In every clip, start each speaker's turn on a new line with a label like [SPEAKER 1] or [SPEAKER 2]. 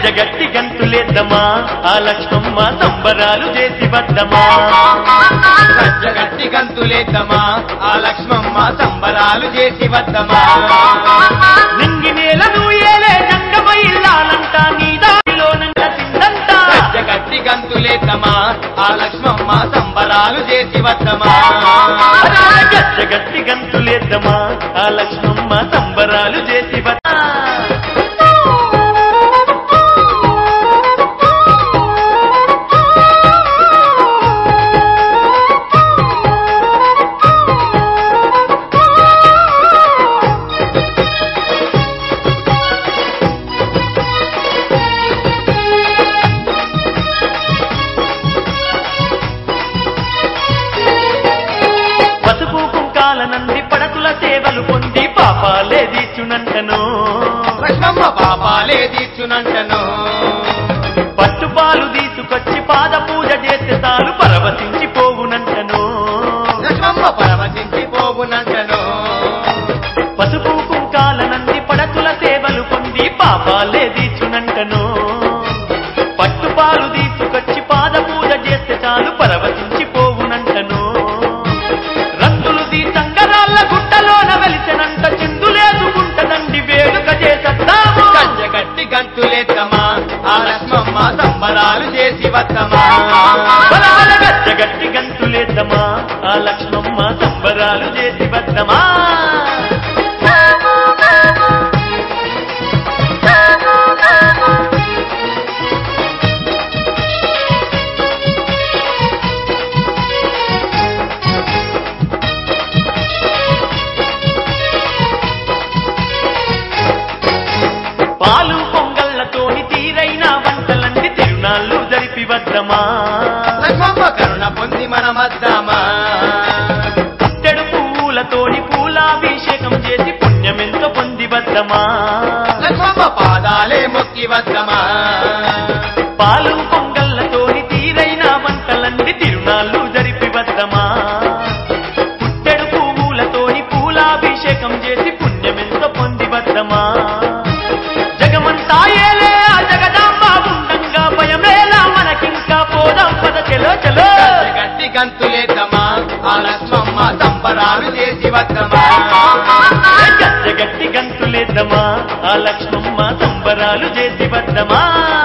[SPEAKER 1] గజ్జగట్టి గంతులేద్దమా ఆ లక్ష్మమ్మ సంబరాలు చేసి వద్దమా
[SPEAKER 2] గజ్జగట్టి గంతులేద్దమా ఆ లక్ష్మమ్మ సంబరాలు చేసి వద్దమా
[SPEAKER 1] నింగి నేలను ఏలే జంగమ ఇల్లాలంట నీ దారిలోనంట సిందంట
[SPEAKER 2] గజ్జగట్టి గంతులేద్దమా ఆ లక్ష్మమ్మ సంబరాలు చేసి వద్దమా
[SPEAKER 1] గజ్జగట్టి గంతులేద్దమా ఆ లక్ష్మమ్మ సంబరాలు చేసి వద్దా పసుపు కుంకాల నంది పడతుల సేవలు పొంది పాపాలే దీచునంటను
[SPEAKER 2] లక్ష్మమ్మ పాపాలే తీర్చునంటను
[SPEAKER 1] పట్టుపాలు తీసుకొచ్చి పాద పూజ చేస్తే తాను పరవశించి పోవునంటను
[SPEAKER 2] లక్ష్మమ్మ పరవశించి పోవునంటను
[SPEAKER 1] పసుపు కుంకాల నంది పడతుల సేవలు పొంది పాపాలే దీచునంటను పట్టుపాలు తీసుకొచ్చి పాద పూజ చేస్తే చాలు పరవశించి పోవునంటను రంగులు దీ సంగరాళ్ళ గుట్టలోన వెలిసెనంట చిందులేసుకుంటదండి వేడుక చేసద్దాము
[SPEAKER 2] గజ్జగట్టి గంతులేద్దమా ఆ లక్ష్మమ్మ సంబరాలు చేసి వద్దమా
[SPEAKER 1] బలబల గచ్చగట్టి గంతులేద్దమా ఆ లక్ష్మమ్మ సంబరాలు చేసి వద్దమా పాలు పొంగళ్ళతోని తీరైన వంటలన్నీ తిరునాళ్ళు జరిపి వద్దమా
[SPEAKER 2] లక్ష్మమ్మ కరుణ పొంది మనమద్దామా
[SPEAKER 1] పుట్టెడు పువ్వులతోని పూలాభిషేకం చేసి పుణ్యమెంతో పొంది వద్దమా
[SPEAKER 2] లక్ష్మమ్మ పాదాలే మొక్కి వద్దమా
[SPEAKER 1] పాలు పొంగళ్ళతోని తీరైన వంటలన్నీ తిరునాళ్ళు జరిపి వద్దమా పుట్టెడు పువ్వులతోని పూలాభిషేకం చేసి పుణ్యమెంతో పొంది వద్దమా జగమంతా ఏలే ఆ జగదాంబ ఉండంగా భయమేలా మనకింకా పోదాం పద చెలో చెలో
[SPEAKER 2] గట్టి గంతులేద్దమా ఆ లక్ష్మమ్మ సంబరాలు చేసి వద్దమా
[SPEAKER 1] గట్టి గంతులేద్దమా ఆ లక్ష్మమ్మ సంబరాలు చేసి వద్దమా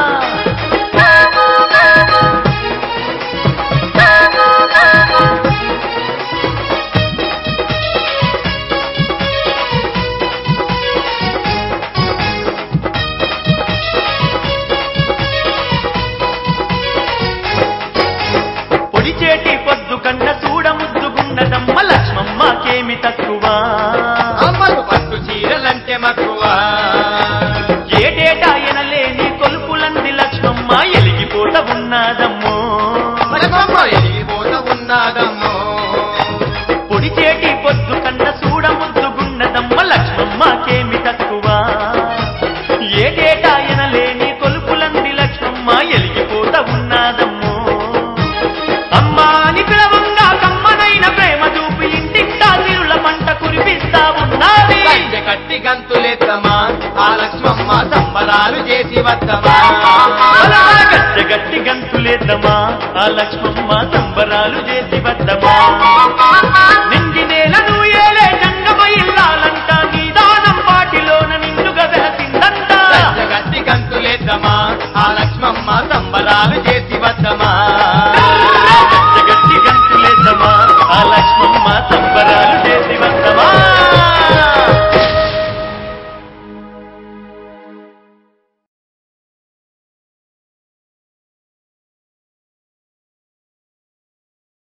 [SPEAKER 1] పొడి చేటి పొద్దు కన్న చూడ ముద్దుగున్నదమ్మ లక్ష్మమ్మకేమి తక్కువ
[SPEAKER 2] అమ్మకు పట్టు చీరలంటే మక్కువ
[SPEAKER 1] ఏటేటా ఎనలేని కొలుపులంది లక్ష్మమ్మ ఎలిగిపోత ఉన్నదమ్మో
[SPEAKER 2] లక్ష్మమ్మ ఎలిగిపోత ఉన్నాదమ్మో
[SPEAKER 1] పొడి చేటి పొద్దు కన్న చూడ ముద్దుగున్నదమ్మ లక్ష్మమ్మకేమి తక్కువ ఏటేటా ఎనలేని కొలుపులంది లక్ష్మమ్మ ఎలిగిపోత ఉన్నదమ్మో అమ్మా అని పిలవంగా కమ్మనైన ప్రేమ చూపి ఇంటింటా తిరుల పంట కురిపిస్తా ఉన్నది
[SPEAKER 2] గజ్జె కట్టి గంతులేద్దమా ఆ లక్ష్మమ్మ సంబరాలు చేసి వద్దమా
[SPEAKER 1] గట్టి గంతులేద్దమా ఆ లక్ష్మమ్మ సంబరాలు చేసి వద్దమా